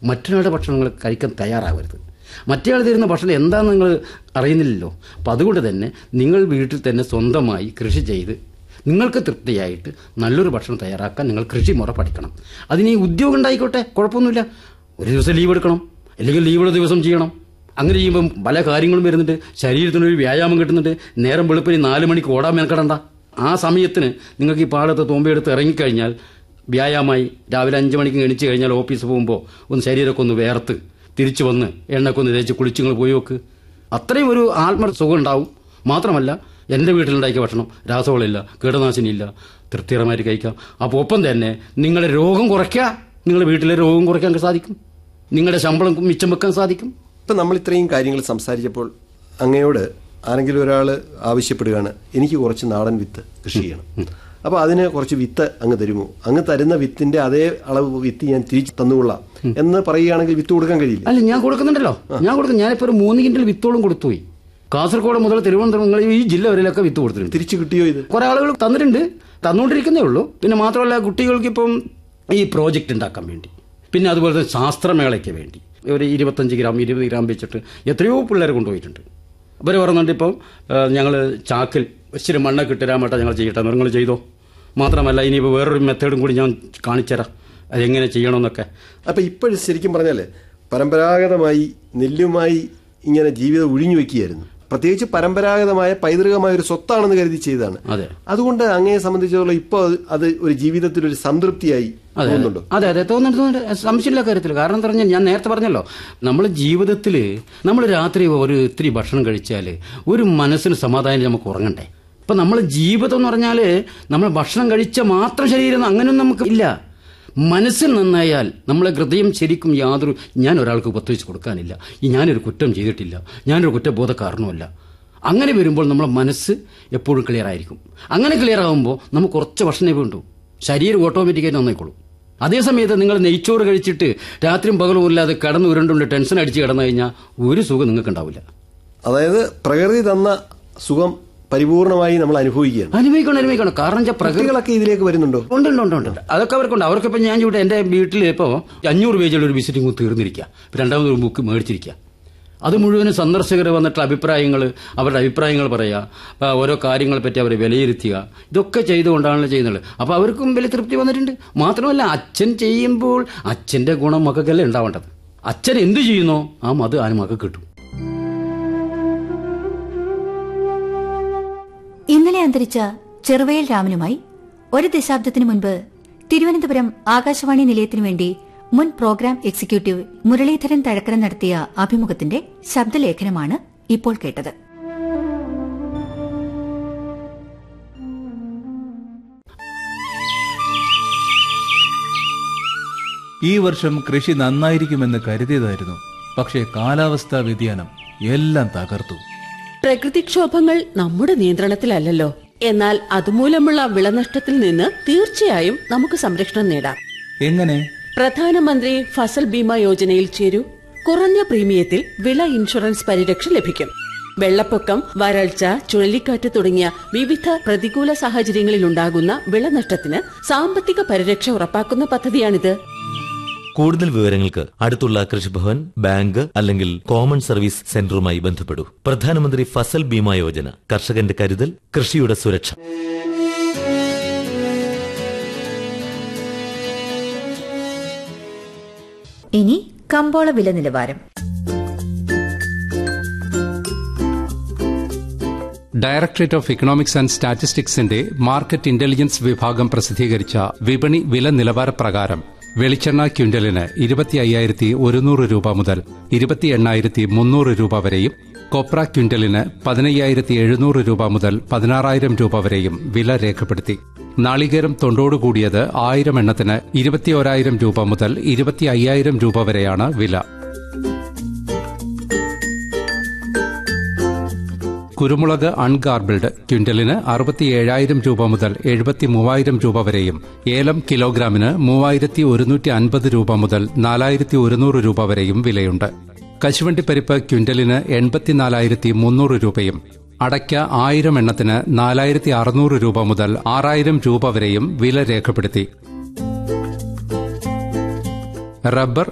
മറ്റൊരാളുടെ ഭക്ഷണങ്ങൾ കഴിക്കാൻ തയ്യാറാവരുത് മറ്റേയാൾ തരുന്ന ഭക്ഷണം എന്താണെന്ന് നിങ്ങൾ അറിയുന്നില്ലല്ലോ അപ്പം അതുകൊണ്ട് തന്നെ നിങ്ങൾ വീട്ടിൽ തന്നെ സ്വന്തമായി കൃഷി ചെയ്ത് നിങ്ങൾക്ക് തൃപ്തിയായിട്ട് നല്ലൊരു ഭക്ഷണം തയ്യാറാക്കാൻ നിങ്ങൾ കൃഷി മുറ പഠിക്കണം അതിന് ഈ ഉദ്യോഗം ഉണ്ടായിക്കോട്ടെ കുഴപ്പമൊന്നുമില്ല ഒരു ദിവസം ലീവ് എടുക്കണം അല്ലെങ്കിൽ ലീവുള്ള ദിവസം ചെയ്യണം അങ്ങനെ ചെയ്യുമ്പം പല കാര്യങ്ങളും വരുന്നുണ്ട് ശരീരത്തിനൊരു വ്യായാമം കിട്ടുന്നുണ്ട് നേരം വെളുപ്പിന് നാല് മണിക്ക് ഓടാൻ മെനക്കെടണ്ട ആ സമയത്തിന് നിങ്ങൾക്ക് ഈ പാടത്ത് തോമ്പയെടുത്ത് ഇറങ്ങിക്കഴിഞ്ഞാൽ വ്യായാമമായി രാവിലെ അഞ്ച് മണിക്ക് എണിച്ച് കഴിഞ്ഞാൽ ഓഫീസ് പോകുമ്പോൾ ഒന്ന് ശരീരമൊക്കെ ഒന്ന് വേർത്ത് തിരിച്ചു വന്ന് എണ്ണയൊക്കെ ഒന്ന് തേച്ച് കുളിച്ച് നിങ്ങൾ പോയി നോക്ക് അത്രയും ഒരു ആത്മ സുഖം ഉണ്ടാവും മാത്രമല്ല എൻ്റെ വീട്ടിലുണ്ടാക്കിയ ഭക്ഷണം രാസവളമില്ല കീടനാശിനിയില്ല തൃപ്തികരമായിട്ട് കഴിക്കാം അപ്പോൾ ഒപ്പം തന്നെ നിങ്ങളുടെ രോഗം കുറയ്ക്കുക നിങ്ങളുടെ വീട്ടിലെ രോഗം കുറയ്ക്കാൻ സാധിക്കും നിങ്ങളുടെ ശമ്പളം മിച്ചം വെക്കാൻ സാധിക്കും ഇപ്പം നമ്മൾ ഇത്രയും കാര്യങ്ങൾ സംസാരിച്ചപ്പോൾ അങ്ങയോട് ആരെങ്കിലും ഒരാൾ ആവശ്യപ്പെടുകയാണ് എനിക്ക് കുറച്ച് നാടൻ വിത്ത് കൃഷി ചെയ്യണം അപ്പോൾ അതിന് കുറച്ച് വിത്ത് അങ്ങ് തരുമോ അങ്ങ് തരുന്ന വിത്തിന്റെ അതേ അളവ് വിത്ത് ഞാൻ തിരിച്ചു തന്നുകൊള്ളാം എന്ന് പറയുകയാണെങ്കിൽ വിത്ത് കൊടുക്കാൻ കഴിയില്ല അല്ല ഞാൻ കൊടുക്കുന്നുണ്ടല്ലോ ഞാൻ കൊടുക്കും ഞാനിപ്പോൾ ഒരു മൂന്ന് കിൻഡൽ വിത്തോളം കൊടുത്തുപോയി കാസർഗോഡ് മുതൽ തിരുവനന്തപുരം നിങ്ങൾ ഈ ജില്ല വരെയൊക്കെ വിത്ത് കൊടുത്തിട്ടുണ്ട് തിരിച്ചു കിട്ടിയോ ഇത് കുറെ ആളുകൾ തന്നിട്ടുണ്ട് തന്നുകൊണ്ടിരിക്കുന്നേ ഉള്ളൂ പിന്നെ മാത്രമല്ല കുട്ടികൾക്ക് ഇപ്പം ഈ പ്രോജക്റ്റ് ഉണ്ടാക്കാൻ വേണ്ടി പിന്നെ അതുപോലെ തന്നെ ശാസ്ത്രമേളയ്ക്ക് വേണ്ടി ഒരു ഇരുപത്തഞ്ച് ഗ്രാം ഇരുപത് ഗ്രാം വെച്ചിട്ട് എത്രയോ പിള്ളേർ കൊണ്ടുപോയിട്ടുണ്ട് അവർ പറയുന്നുണ്ട് ഇപ്പം ഞങ്ങൾ ചാക്കിൽ ഇച്ചിരി മണ്ണൊക്കെ ഇട്ട് തരാൻ ഞങ്ങൾ ചെയ്യട്ടെ നിങ്ങൾ ചെയ്തോ മാത്രമല്ല ഇനിയിപ്പോൾ വേറൊരു മെത്തേഡും കൂടി ഞാൻ കാണിച്ചുതരാം അതെങ്ങനെ ചെയ്യണമെന്നൊക്കെ അപ്പൊ ഇപ്പോഴും ശരിക്കും പറഞ്ഞാല് പരമ്പരാഗതമായി നെല്ലുമായി ഇങ്ങനെ ജീവിതം ഒഴിഞ്ഞു വെക്കുകയായിരുന്നു പ്രത്യേകിച്ച് പരമ്പരാഗതമായ പൈതൃകമായ ഒരു സ്വത്താണെന്ന് കരുതി ചെയ്തതാണ് അതെ അതുകൊണ്ട് അങ്ങയെ സംബന്ധിച്ചിടത്തോളം ഇപ്പോൾ അത് ഒരു ജീവിതത്തിൽ ഒരു സംതൃപ്തിയായി അതെ തോന്നുന്നുണ്ടോ അതെ അതെ തോന്നുന്നുണ്ട് തോന്നുന്നുണ്ട് സംശയമില്ല കാര്യത്തിൽ കാരണം എന്താ പറഞ്ഞാൽ ഞാൻ നേരത്തെ പറഞ്ഞല്ലോ നമ്മൾ ജീവിതത്തിൽ നമ്മൾ രാത്രി ഒരു ഇത്തിരി ഭക്ഷണം കഴിച്ചാൽ ഒരു മനസ്സിന് സമാധാനം നമുക്ക് ഉറങ്ങണ്ടേ ഇപ്പം നമ്മൾ ജീവിതം എന്ന് പറഞ്ഞാൽ നമ്മൾ ഭക്ഷണം കഴിച്ച മാത്രം ശരീരം അങ്ങനെയൊന്നും നമുക്ക് ഇല്ല മനസ്സിൽ നന്നായാൽ നമ്മളെ ഹൃദയം ശരിക്കും യാതൊരു ഞാൻ ഒരാൾക്ക് പ്രത്യേകിച്ച് കൊടുക്കാനില്ല ഈ ഞാനൊരു കുറ്റം ചെയ്തിട്ടില്ല ഞാനൊരു കുറ്റബോധക്കാരനുമല്ല അങ്ങനെ വരുമ്പോൾ നമ്മളെ മനസ്സ് എപ്പോഴും ക്ലിയർ ആയിരിക്കും അങ്ങനെ ക്ലിയർ ആകുമ്പോൾ നമുക്ക് കുറച്ച് ഭക്ഷണമേ വേണ്ടൂ ശരീരം ഓട്ടോമാറ്റിക്കായിട്ട് നന്നായിക്കോളും അതേസമയത്ത് നിങ്ങൾ നെയ്ച്ചോറ് കഴിച്ചിട്ട് രാത്രിയും പകലും ഇല്ലാതെ കിടന്ന് ഉരുണ്ടുണ്ട് ടെൻഷൻ അടിച്ച് കിടന്നു കഴിഞ്ഞാൽ ഒരു സുഖം നിങ്ങൾക്ക് ഉണ്ടാവില്ല അതായത് പ്രകൃതി തന്ന സുഖം പരിപൂർണമായി നമ്മൾ അനുഭവിക്കുകയാണ് അനുഭവിക്കണം അനുഭവിക്കണം കാരണം വെച്ചാൽ പ്രകൃതി കുട്ടികളൊക്കെ ഇതിലേക്ക് വരുന്നുണ്ടോ ഉണ്ട് ഉണ്ട് ഉണ്ട് ഉണ്ട് അതൊക്കെ അവർക്കുണ്ട് അവർക്കിപ്പോൾ ഞാൻ ഇവിടെ എൻ്റെ വീട്ടിൽ ഇപ്പോൾ അഞ്ഞൂറ് പേജുള്ള ഒരു വിസിറ്റിംഗ് തീർന്നിരിക്കുക ഇപ്പം രണ്ടാമത് ഒരു ബുക്ക് മേടിച്ചിരിക്കുക അത് മുഴുവനും സന്ദർശകർ വന്നിട്ടുള്ള അഭിപ്രായങ്ങൾ അവരുടെ അഭിപ്രായങ്ങൾ പറയുക ആ, ഓരോ കാര്യങ്ങളെ പറ്റി അവരെ വിലയിരുത്തുക ഇതൊക്കെ ചെയ്തുകൊണ്ടാണല്ലോ ചെയ്യുന്നത് അപ്പോൾ അവർക്കും വലിയ തൃപ്തി വന്നിട്ടുണ്ട് മാത്രമല്ല അച്ഛൻ ചെയ്യുമ്പോൾ അച്ഛൻ്റെ ഗുണം മക്കൾക്കല്ലേ ഉണ്ടാവേണ്ടത് അച്ഛൻ എന്ത് ചെയ്യുന്നോ ആ മത് ആ മകൾക്ക് കിട്ടും ഇന്നലെ അന്തരിച്ച ചെറുവയൽ രാമനുമായി ഒരു ദശാബ്ദത്തിനു മുൻപ് തിരുവനന്തപുരം ആകാശവാണി നിലയത്തിനു വേണ്ടി മുൻ പ്രോഗ്രാം എക്സിക്യൂട്ടീവ് മുരളീധരൻ തഴക്കര നടത്തിയ അഭിമുഖത്തിന്റെ ശബ്ദലേഖനമാണ് ഇപ്പോൾ കേട്ടത് ഈ വർഷം കൃഷി നന്നായിരിക്കുമെന്ന് കരുതിയതായിരുന്നു പക്ഷേ കാലാവസ്ഥാ വ്യതിയാനം എല്ലാം തകർത്തു പ്രകൃതിക്ഷോഭങ്ങൾ നമ്മുടെ നിയന്ത്രണത്തിലല്ലല്ലോ എന്നാൽ അതുമൂലമുള്ള വിളനഷ്ടത്തിൽ നിന്ന് തീർച്ചയായും നമുക്ക് സംരക്ഷണം നേടാം എങ്ങനെ പ്രധാനമന്ത്രി ഫസൽ ബീമ യോജനയിൽ ചേരൂ കുറഞ്ഞ പ്രീമിയത്തിൽ വിള ഇൻഷുറൻസ് പരിരക്ഷ ലഭിക്കും വെള്ളപ്പൊക്കം വരൾച്ച ചുഴലിക്കാറ്റ് തുടങ്ങിയ വിവിധ പ്രതികൂല സാഹചര്യങ്ങളിൽ ഉണ്ടാകുന്ന വിളനഷ്ടത്തിന് സാമ്പത്തിക പരിരക്ഷ ഉറപ്പാക്കുന്ന പദ്ധതിയാണിത് കൂടുതൽ വിവരങ്ങൾക്ക് അടുത്തുള്ള കൃഷിഭവൻ ബാങ്ക് അല്ലെങ്കിൽ കോമൺ സർവീസ് സെന്ററുമായി ബന്ധപ്പെടൂ പ്രധാനമന്ത്രി ഫസൽ ബീമ യോജന കർഷകന്റെ കരുതൽ കൃഷിയുടെ സുരക്ഷ ഇനി കമ്പോള വില നിലവാരം ഡയറക്ടറേറ്റ് ഓഫ് ഇക്കണോമിക്സ് ആൻഡ് സ്റ്റാറ്റിസ്റ്റിക്സിന്റെ മാർക്കറ്റ് ഇന്റലിജൻസ് വിഭാഗം പ്രസിദ്ധീകരിച്ച വിപണി വില നിലവാര പ്രകാരം വെളിച്ചെണ്ണ ക്വിന്റലിന് ഇരുപത്തി അയ്യായിരത്തി ഒരുന്നൂറ് രൂപ മുതൽ ഇരുപത്തി എണ്ണായിരത്തി മുന്നൂറ് രൂപ വരെയും കൊപ്ര ക്വിന്റലിന് പതിനയ്യായിരത്തി എഴുന്നൂറ് രൂപ മുതൽ പതിനാറായിരം രൂപ വരെയും വില രേഖപ്പെടുത്തി നാളികേരം തൊണ്ടോടുകൂടിയത് ആയിരം എണ്ണത്തിന് ഇരുപത്തിയോരായിരം രൂപ മുതൽ ഇരുപത്തി അയ്യായിരം രൂപ വരെയാണ് വില കുരുമുളക് അൺഗാർബിൾഡ് ക്വിന്റലിന് അറുപത്തിയേഴായിരം രൂപ മുതൽ എഴുപത്തി മൂവായിരം രൂപ വരെയും ഏലം കിലോഗ്രാമിന് മൂവായിരത്തി ഒരുന്നൂറ്റി അൻപത് രൂപ മുതൽ നാലായിരത്തി ഒരുന്നൂറ് രൂപ വരെയും വിലയുണ്ട് കശുവണ്ടിപ്പരിപ്പ് ക്വിന്റലിന് എൺപത്തിനാലായിരത്തി മുന്നൂറ് രൂപയും അടയ്ക്ക ആയിരം എണ്ണത്തിന് നാലായിരത്തി അറുന്നൂറ് രൂപ മുതൽ ആറായിരം രൂപ വരെയും വില രേഖപ്പെടുത്തി റബ്ബർ